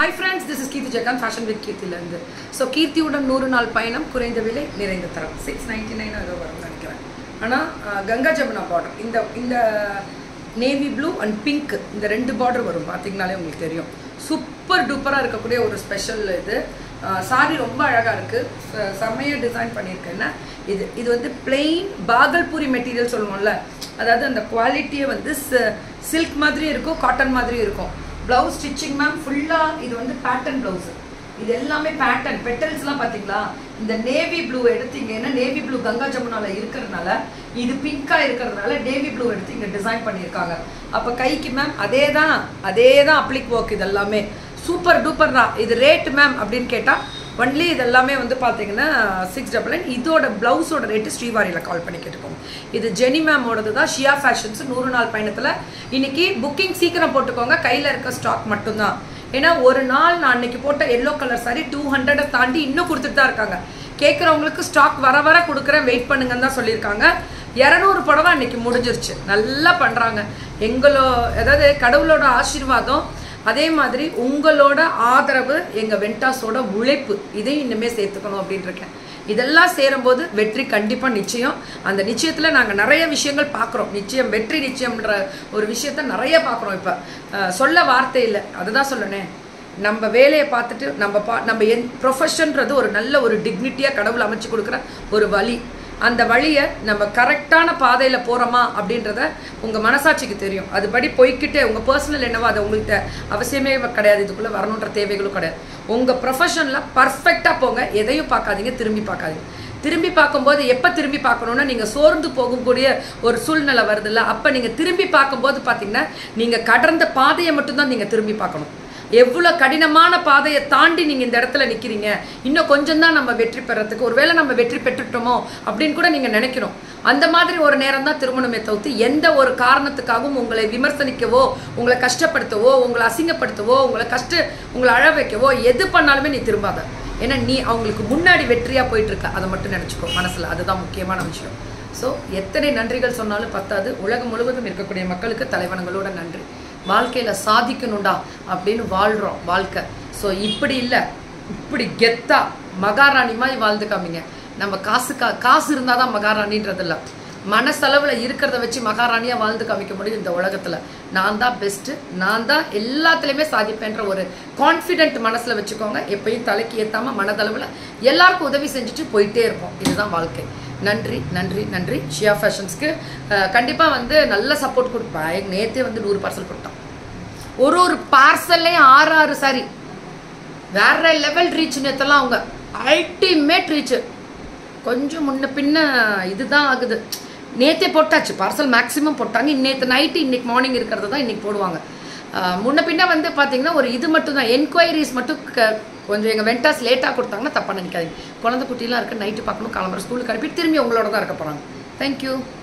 hi friends this is Keerthi Jegan fashion with கீர்த்திலேருந்து so கீர்த்தியுடன் நூறு நாள் பயணம் குறைந்த விலை நிறைந்த தரம் சிக்ஸ் நைன்டி நைன் ஏதோ வரும்னு நினைக்கிறேன் ஆனால் கங்கா ஜமுனா பார்டர் இந்த இந்த நேவி ப்ளூ அண்ட் பிங்க் இந்த ரெண்டு பார்டர் வரும் பார்த்தீங்கனாலே உங்களுக்கு தெரியும் சூப்பர் டூப்பராக இருக்கக்கூடிய ஒரு ஸ்பெஷல் இது சாரி ரொம்ப அழகாக இருக்குது செம்மையாக டிசைன் பண்ணியிருக்கேன்னா இது இது வந்து பிளெயின் பாகல்பூரி மெட்டீரியல் சொல்லுவோம்ல அதாவது அந்த குவாலிட்டியே வந்து சில்க் மாதிரி இருக்கும் காட்டன் மாதிரி இருக்கும் ப்ளவுஸ் ஸ்டிச்சிங் மேம் ஃபுல்லாக இது வந்து பேட்டர்ன் ப்ளவுஸு இது எல்லாமே பேட்டர்ன் பெட்டல்ஸ்லாம் பார்த்தீங்களா இந்த நேவி ப்ளூ எடுத்தீங்கன்னா நேவி ப்ளூ கங்கா ஜமுனால இருக்கிறதுனால இது பிங்காக இருக்கிறதுனால நேவி ப்ளூ எடுத்து இங்கே டிசைன் பண்ணியிருக்காங்க அப்போ கைக்கு மேம் அதே தான் அதே தான் அப்ளிக் ஒர்க் இது எல்லாமே சூப்பர் டூப்பர் தான் இது ரேட் மேம் அப்படின்னு கேட்டால் ஒன்லி இது எல்லாமே வந்து பார்த்தீங்கன்னா சிக்ஸ் டபுள் நைன் இதோட ப்ளவுஸோட ரேட்டு ஸ்ரீவாரியில் கால் பண்ணி கேட்டுக்கோங்க இது ஜெனி மேமோடது தான் ஷியா ஃபேஷன்ஸ் நூறு நாள் பயணத்தில் இன்னைக்கு புக்கிங் சீக்கிரம் போட்டுக்கோங்க கையில் இருக்க ஸ்டாக் மட்டும்தான் ஏன்னா ஒரு நாள் நான் அன்னைக்கு போட்ட எல்லோ கலர் சாரி டூ ஹண்ட்ரடை தாண்டி இன்னும் கொடுத்துட்டு தான் இருக்காங்க கேட்குறவங்களுக்கு ஸ்டாக் வர வர கொடுக்குறேன் வெயிட் பண்ணுங்கன்னு தான் சொல்லியிருக்காங்க இரநூறு புடவை அன்னைக்கு முடிஞ்சிருச்சு நல்லா பண்ணுறாங்க எங்களோ அதாவது கடவுளோட ஆசீர்வாதம் அதே மாதிரி உங்களோட ஆதரவு எங்கள் வெண்டாஸோட உழைப்பு இதையும் இன்னுமே சேர்த்துக்கணும் அப்படின்னு இருக்கேன் இதெல்லாம் சேரும்போது வெற்றி கண்டிப்பாக நிச்சயம் அந்த நிச்சயத்தில் நாங்கள் நிறைய விஷயங்கள் பார்க்குறோம் நிச்சயம் வெற்றி நிச்சயம்ன்ற ஒரு விஷயத்த நிறைய பார்க்குறோம் இப்போ சொல்ல வார்த்தை இல்லை அதுதான் சொல்லணேன் நம்ம வேலையை பார்த்துட்டு நம்ம பா நம்ம என் ப்ரொஃபஷன்றது ஒரு நல்ல ஒரு டிக்னிட்டியாக கடவுள் அமைச்சு கொடுக்குற ஒரு வழி அந்த வழியை நம்ம கரெக்டான பாதையில் போகிறோமா அப்படின்றத உங்கள் மனசாட்சிக்கு தெரியும் அதுபடி போய்கிட்டே உங்கள் பர்சனல் என்னவோ அது உங்கள்கிட்ட அவசியமே கிடையாது இதுக்குள்ளே வரணுன்ற தேவைகளும் கிடையாது உங்கள் ப்ரொஃபஷனில் பர்ஃபெக்டாக போங்க எதையும் பார்க்காதீங்க திரும்பி பார்க்காதீங்க திரும்பி பார்க்கும்போது எப்போ திரும்பி பார்க்கணுன்னா நீங்கள் சோர்ந்து போகக்கூடிய ஒரு சூழ்நிலை வருதுல்ல அப்போ நீங்கள் திரும்பி பார்க்கும்போது பார்த்தீங்கன்னா நீங்கள் கடந்த பாதையை மட்டும்தான் நீங்கள் திரும்பி பார்க்கணும் எவ்வளோ கடினமான பாதையை தாண்டி நீங்கள் இந்த இடத்துல நிற்கிறீங்க இன்னும் கொஞ்சம் தான் நம்ம வெற்றி பெறத்துக்கு ஒருவேளை நம்ம வெற்றி பெற்றுட்டோமோ அப்படின்னு கூட நீங்கள் நினைக்கணும் அந்த மாதிரி ஒரு நேரம் தான் திருமணமே தவிர்த்து எந்த ஒரு காரணத்துக்காகவும் உங்களை விமர்சனிக்கவோ உங்களை கஷ்டப்படுத்தவோ உங்களை அசிங்கப்படுத்தவோ உங்களை கஷ்ட உங்களை அழ வைக்கவோ எது பண்ணாலுமே நீ திரும்பாத ஏன்னா நீ அவங்களுக்கு முன்னாடி வெற்றியாக போயிட்டு இருக்க அதை மட்டும் நினச்சிக்கோ மனசில் அதுதான் முக்கியமான விஷயம் ஸோ எத்தனை நன்றிகள் சொன்னாலும் பத்தாது உலகம் முழுவதும் இருக்கக்கூடிய மக்களுக்கு தலைவனங்களோட நன்றி வாழ்க்கையில் சாதிக்கணும்டா அப்படின்னு வாழ்கிறோம் வாழ்க்கை ஸோ இப்படி இல்லை இப்படி கெத்தா மகாராணி மாதிரி வாழ்ந்து காமிங்க நம்ம காசு கா காசு இருந்தால் தான் மகாராணின்றது இல்லை மனசளவில் இருக்கிறத வச்சு மகாராணியாக வாழ்ந்து காமிக்க முடியும் இந்த உலகத்தில் நான் தான் பெஸ்ட்டு நான் தான் எல்லாத்துலேயுமே சாதிப்பேன்ற ஒரு கான்ஃபிடென்ட் மனசில் வச்சுக்கோங்க எப்பயும் தலைக்கு ஏற்றாமல் மனதளவில் எல்லாருக்கும் உதவி செஞ்சுட்டு போயிட்டே இருப்போம் இதுதான் வாழ்க்கை நன்றி நன்றி நன்றி ஷியா ஃபேஷன்ஸ்க்கு கண்டிப்பாக வந்து நல்ல சப்போர்ட் கொடுப்பேன் நேற்றே வந்து நூறு பார்சல் கொடுத்தான் ஒரு ஒரு பார்சல்லையும் ஆறு ஆறு சாரி வேற லெவல் ரீச் நேற்றெல்லாம் அவங்க அல்டிமேட் ரீச்சு கொஞ்சம் முன்ன பின்ன இதுதான் ஆகுது நேற்றே போட்டாச்சு பார்சல் மேக்ஸிமம் போட்டாங்க நேற்று நைட்டு இன்னைக்கு மார்னிங் இருக்கிறது தான் இன்னைக்கு போடுவாங்க முன்ன பின்ன வந்து பார்த்தீங்கன்னா ஒரு இது மட்டும் தான் என்கொயரிஸ் மட்டும் கொஞ்சம் எங்கள் வெண்டாஸ் லேட்டாக கொடுத்தாங்கன்னா தப்பாக நினைக்காதீங்க குழந்தை குட்டிலாம் இருக்குது நைட்டு பார்க்கணும் கிளம்புற ஸ்கூலுக்கு அனுப்பி திரும்பி உங்களோட தான் இருக்க போகிறாங்க தேங்க்யூ